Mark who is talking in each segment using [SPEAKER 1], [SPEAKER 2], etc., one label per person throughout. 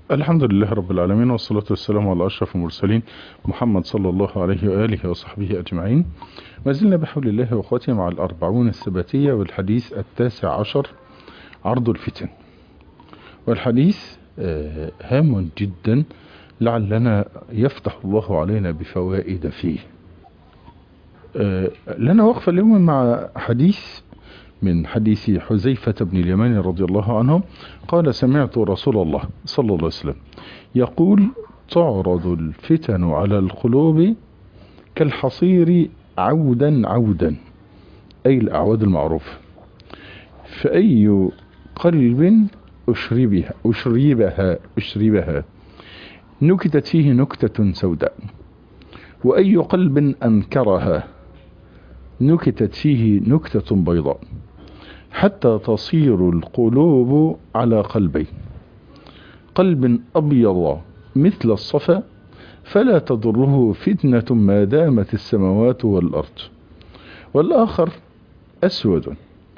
[SPEAKER 1] الحمد لله رب العالمين والصلاة والسلام على أشرف المرسلين محمد صلى الله عليه وآله وصحبه أجمعين ما زلنا بحول الله وأخواتي مع الأربعون الثباتية والحديث التاسع عشر عرض الفتن والحديث آه، هام جدا لعلنا يفتح الله علينا بفوائد فيه آه، لنا وقفة اليوم مع حديث من حديث حذيفة بن اليمان رضي الله عنه قال سمعت رسول الله صلى الله عليه وسلم يقول تعرض الفتن على القلوب كالحصير عودا عودا أي الأعواد المعروفة فأي قلب أشربها أشربها أشربها نكتت فيه نكتة سوداء وأي قلب أنكرها نكتت فيه نكتة بيضاء حتى تصير القلوب على قلبين قلب أبيض مثل الصفا فلا تضره فتنة ما دامت السماوات والأرض والآخر أسود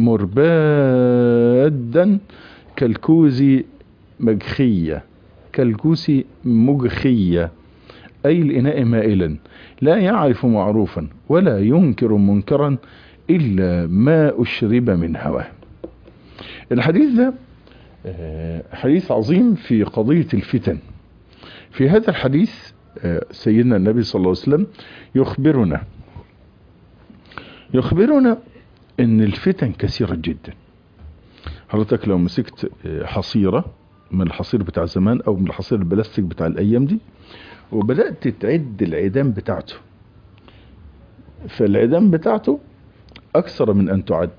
[SPEAKER 1] مربادا كالكوز مجخية كالكوس مجخية أي الإناء مائلا لا يعرف معروفا ولا ينكر منكرا إلا ما أشرب من هواه الحديث ده آه، حديث عظيم في قضية الفتن في هذا الحديث آه، سيدنا النبي صلى الله عليه وسلم يخبرنا يخبرنا ان الفتن كثيرة جدا حضرتك لو مسكت آه، حصيرة من الحصير بتاع زمان او من الحصير البلاستيك بتاع الايام دي وبدأت تعد العيدان بتاعته فالعيدان بتاعته اكثر من ان تعد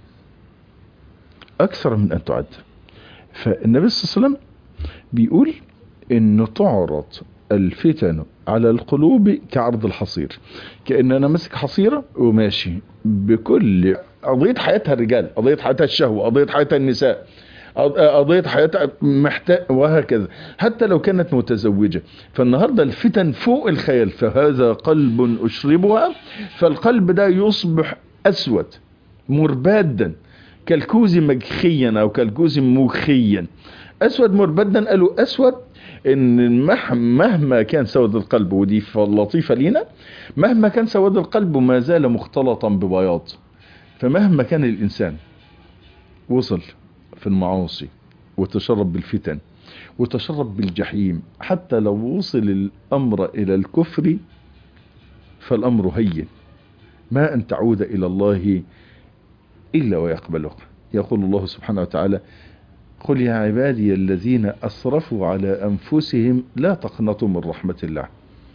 [SPEAKER 1] اكثر من ان تعد فالنبي صلى الله عليه وسلم بيقول ان تعرض الفتن على القلوب كعرض الحصير كأن انا ماسك حصيرة وماشي بكل قضية حياتها الرجال قضية حياتها الشهوة قضية حياتها النساء قضية حياتها محتاج وهكذا حتى لو كانت متزوجة فالنهاردة الفتن فوق الخيال فهذا قلب أشربها فالقلب ده يصبح أسود مربادا كالكوز مجخيا أو كالكوز مخيا أسود مربدا قالوا أسود ان مهما كان سواد القلب ودي لطيفة لينا مهما كان سواد القلب ما زال مختلطا ببياض فمهما كان الإنسان وصل في المعاصي وتشرب بالفتن وتشرب بالجحيم حتى لو وصل الأمر إلى الكفر فالأمر هين ما أن تعود إلى الله إلا ويقبلك يقول الله سبحانه وتعالى قل يا عبادي الذين أسرفوا على أنفسهم لا تقنطوا من رحمة الله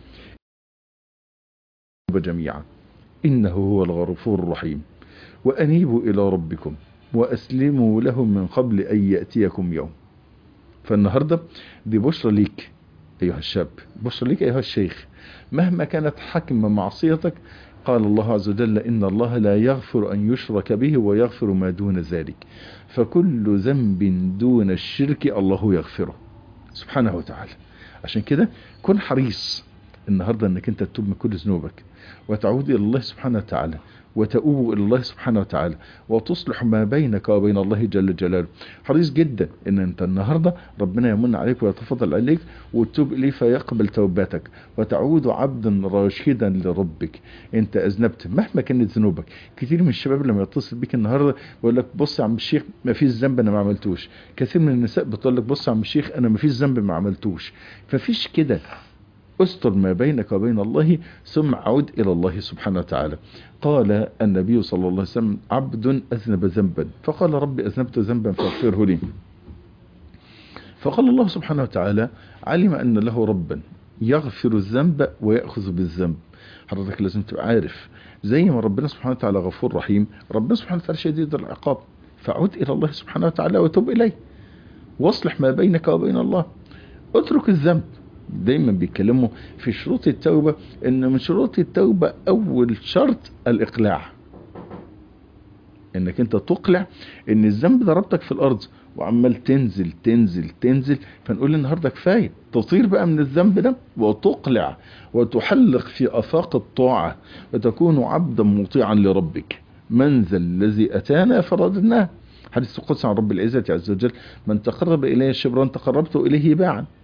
[SPEAKER 1] جميعا إنه هو الغفور الرحيم وأنيبوا إلى ربكم وأسلموا لهم من قبل أن يأتيكم يوم فالنهاردة دي بشرى ليك أيها الشاب بشرى ليك أيها الشيخ مهما كانت حكم معصيتك قال الله عز وجل إن الله لا يغفر أن يشرك به ويغفر ما دون ذلك فكل ذنب دون الشرك الله يغفره سبحانه وتعالى عشان كده كن حريص النهاردة انك انت تتوب من كل ذنوبك وتعود الى الله سبحانه وتعالى وتؤوب الى الله سبحانه وتعالى وتصلح ما بينك وبين الله جل جلاله حريص جدا ان انت النهاردة ربنا يمن عليك ويتفضل عليك وتتوب اليه فيقبل توباتك وتعود عبدا راشدا لربك انت اذنبت مهما كانت ذنوبك كتير من الشباب لما يتصل بيك النهاردة يقول لك بص يا عم الشيخ ما فيش ذنب انا ما عملتوش كثير من النساء بتقول لك بص يا عم الشيخ انا ما فيش ذنب ما عملتوش ففيش كده استر ما بينك وبين الله ثم عود إلى الله سبحانه وتعالى قال النبي صلى الله عليه وسلم عبد أذنب ذنبا فقال ربي أذنبت ذنبا فاغفره لي فقال الله سبحانه وتعالى علم أن له ربا يغفر الذنب ويأخذ بالذنب حضرتك لازم تبقى عارف زي ما ربنا سبحانه وتعالى غفور رحيم ربنا سبحانه وتعالى شديد العقاب فعود إلى الله سبحانه وتعالى وتوب إليه واصلح ما بينك وبين الله اترك الذنب دايما بيتكلموا في شروط التوبة ان من شروط التوبة اول شرط الاقلاع انك انت تقلع ان الذنب ضربتك في الارض وعمال تنزل تنزل تنزل فنقول النهاردة كفاية تطير بقى من الذنب ده وتقلع وتحلق في افاق الطاعة وتكون عبدا مطيعا لربك من ذا الذي اتانا فرددناه حديث القدس عن رب العزة عز وجل من تقرب الي شبرا تقربت اليه باعا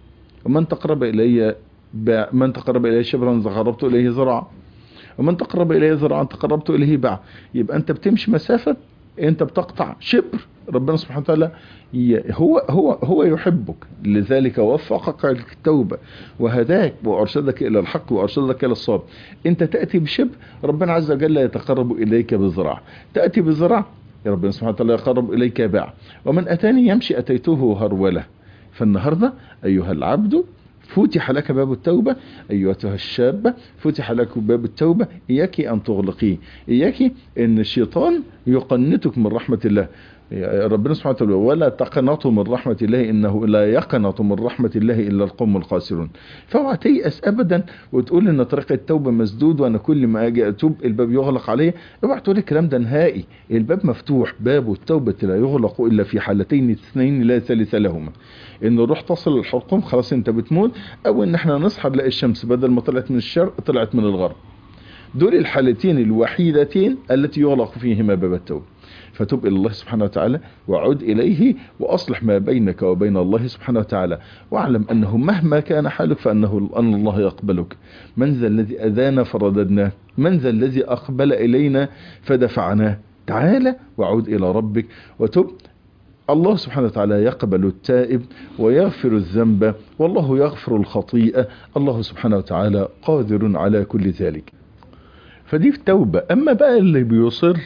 [SPEAKER 1] ومن تقرب إلي باع من تقرب إلي شبرا تقربت إليه زرعا ومن تقرب إليه زرعا تقربت إليه باع يبقى أنت بتمشي مسافة أنت بتقطع شبر ربنا سبحانه وتعالى هو هو هو يحبك لذلك وفقك التوبة وهداك وأرشدك إلى الحق وأرشدك إلى الصواب أنت تأتي بشبر ربنا عز وجل يتقرب إليك بزراع تأتي بزراع ربنا سبحانه وتعالى يقرب إليك باع ومن أتاني يمشي أتيته هرولة فالنهاردة أيها العبد فتح لك باب التوبة أيتها الشابة فتح لك باب التوبة إياك أن تغلقيه إياك أن الشيطان يقنتك من رحمة الله ربنا سبحانه وتعالى ولا تقنطوا من رحمة الله إنه لا يقنط من رحمة الله إلا القوم الخاسرون فاوعى تيأس أبدا وتقول إن طريق التوبة مسدود وأنا كل ما أجي أتوب الباب يغلق عليه اوعى تقول الكلام ده نهائي الباب مفتوح باب التوبة لا يغلق إلا في حالتين اثنين لا ثالث لهما إن الروح تصل للحلقوم خلاص أنت بتموت أو إن احنا نصحى نلاقي الشمس بدل ما طلعت من الشرق طلعت من الغرب دول الحالتين الوحيدتين التي يغلق فيهما باب التوبة فتب إلى الله سبحانه وتعالى وعد إليه وأصلح ما بينك وبين الله سبحانه وتعالى واعلم أنه مهما كان حالك فأنه أن الله يقبلك من ذا الذي أذانا فرددناه من ذا الذي أقبل إلينا فدفعناه تعالى وعود إلى ربك وتب الله سبحانه وتعالى يقبل التائب ويغفر الذنب والله يغفر الخطيئة الله سبحانه وتعالى قادر على كل ذلك فدي في التوبة أما بقى اللي بيصر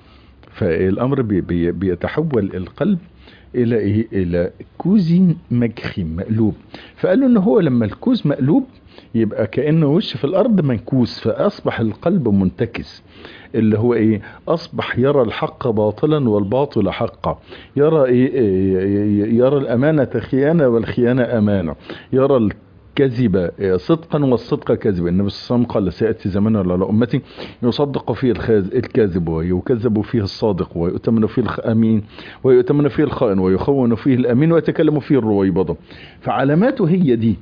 [SPEAKER 1] فالامر بي بي بيتحول القلب الى ايه الى كوز مجخم مقلوب فقالوا ان هو لما الكوز مقلوب يبقى كانه وش في الارض منكوس فاصبح القلب منتكس اللي هو ايه اصبح يرى الحق باطلا والباطل حقا يرى ايه, إيه يرى الامانه خيانه والخيانه امانه يرى كذب صدقا والصدق كذبا النبي صلى الله عليه وسلم قال سيأتي زمان على أمتي يصدق فيه الكاذب ويكذب فيه الصادق ويؤتمن فيه الأمين ويؤتمن فيه الخائن ويخون فيه الأمين ويتكلم فيه الرويبضة فعلاماته هي دي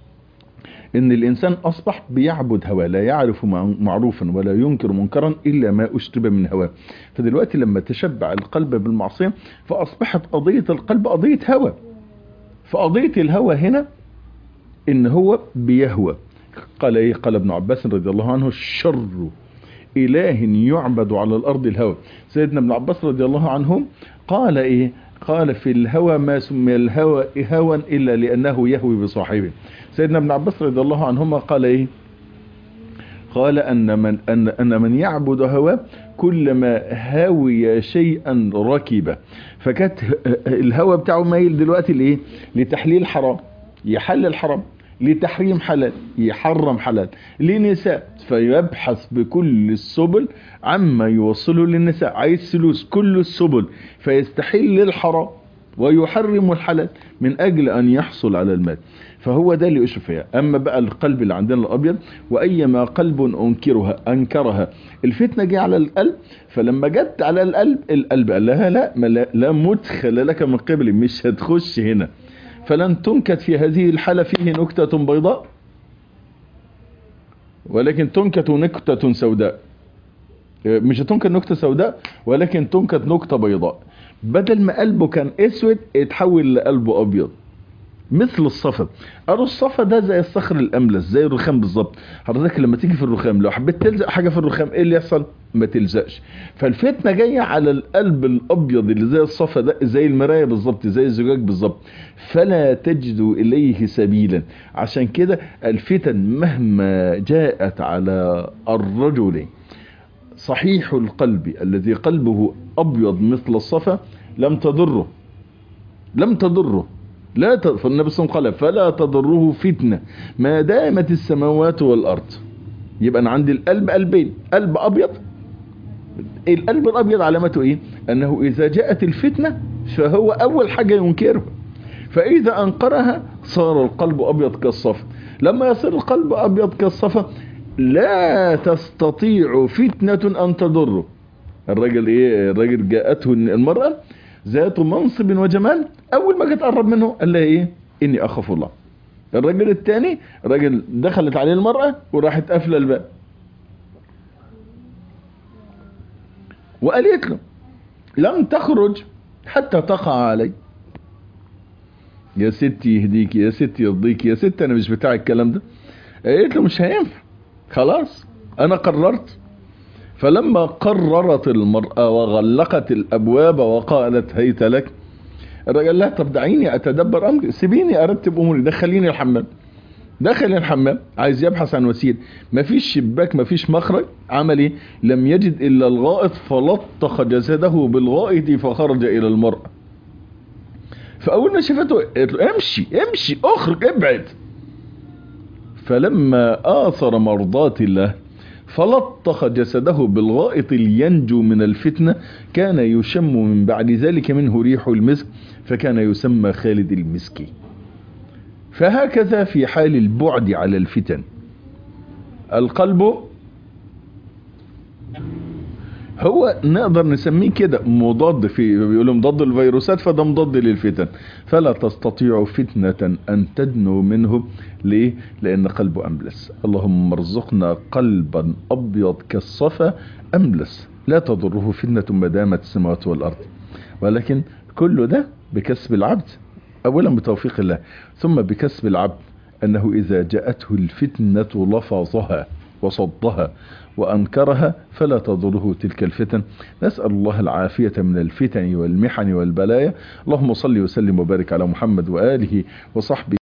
[SPEAKER 1] ان الانسان اصبح بيعبد هواه لا يعرف معروفا ولا ينكر منكرا الا ما اشتبه من هواه فدلوقتي لما تشبع القلب بالمعصيه فاصبحت قضيه القلب قضيه هوى فقضيه الهوى هنا ان هو بيهوى قال ايه قال ابن عباس رضي الله عنه الشر اله يعبد على الارض الهوى سيدنا ابن عباس رضي الله عنه قال ايه قال في الهوى ما سمي الهوى هوى الا لانه يهوي بصاحبه سيدنا ابن عباس رضي الله عنهما قال ايه قال ان من ان ان من يعبد هواه كلما هاوي شيئا ركبه فكانت الهوى بتاعه مايل دلوقتي لايه لتحليل حرام يحلل حرام لتحريم حلال يحرم حلال لنساء فيبحث بكل السبل عما يوصله للنساء عايز سلوس كل السبل فيستحل الحرام ويحرم الحلال من اجل ان يحصل على المال فهو ده اللي اشرف فيها اما بقى القلب اللي عندنا الابيض وايما قلب انكرها انكرها الفتنه جه على القلب فلما جت على القلب القلب قال لها لا لا, لا مدخل لك من قبلي مش هتخش هنا فلن تنكت في هذه الحالة فيه نكتة بيضاء ولكن تنكت نكتة سوداء مش هتنكت نكتة سوداء ولكن تنكت نكتة بيضاء بدل ما قلبه كان اسود اتحول لقلبه ابيض مثل الصفا قالوا الصفا ده زي الصخر الاملس زي الرخام بالظبط حضرتك لما تيجي في الرخام لو حبيت تلزق حاجه في الرخام ايه اللي يحصل ما تلزقش فالفتنه جايه على القلب الابيض اللي زي الصفا ده زي المرايه بالظبط زي الزجاج بالظبط فلا تجد اليه سبيلا عشان كده الفتن مهما جاءت على الرجل صحيح القلب الذي قلبه ابيض مثل الصفا لم تضره لم تضره لا ت... فالنبي صلى الله عليه وسلم قال فلا تضره فتنة ما دامت السماوات والأرض يبقى أنا عندي القلب قلبين قلب أبيض القلب الأبيض علامته إيه أنه إذا جاءت الفتنة فهو أول حاجة ينكرها فإذا أنقرها صار القلب أبيض كالصفا لما يصير القلب أبيض كالصفا لا تستطيع فتنة أن تضره الراجل إيه الراجل جاءته المرأة ذات منصب وجمال اول ما جت تقرب منه قال لها ايه اني اخاف الله الراجل الثاني راجل دخلت عليه المرأة وراحت قافله الباب وقالت له لم تخرج حتى تقع علي يا ستي يهديك يا ستي يرضيك يا ست انا مش بتاع الكلام ده قالت له مش هينفع خلاص انا قررت فلما قررت المرأة وغلقت الابواب وقالت هيت لك الراجل لها طب دعيني اتدبر امري سيبيني ارتب اموري دخليني الحمام دخل الحمام عايز يبحث عن وسيله مفيش شباك مفيش مخرج عمل ايه لم يجد الا الغائط فلطخ جسده بالغائط فخرج الى المرأة فاول ما شافته قالت له امشي امشي اخرج ابعد فلما آثر مرضات الله فلطخ جسده بالغائط لينجو من الفتنة كان يشم من بعد ذلك منه ريح المسك فكان يسمى خالد المسكي فهكذا في حال البعد على الفتن القلب هو نقدر نسميه كده مضاد في بيقولوا مضاد الفيروسات فده مضاد للفتن فلا تستطيع فتنة ان تدنو منه ليه لان قلبه املس اللهم ارزقنا قلبا ابيض كالصفا املس لا تضره فتنة ما دامت السماوات والارض ولكن كل ده بكسب العبد اولا بتوفيق الله ثم بكسب العبد انه اذا جاءته الفتنة لفظها وصدها وأنكرها فلا تضره تلك الفتن نسأل الله العافية من الفتن والمحن والبلايا اللهم صل وسلم وبارك على محمد وآله وصحبه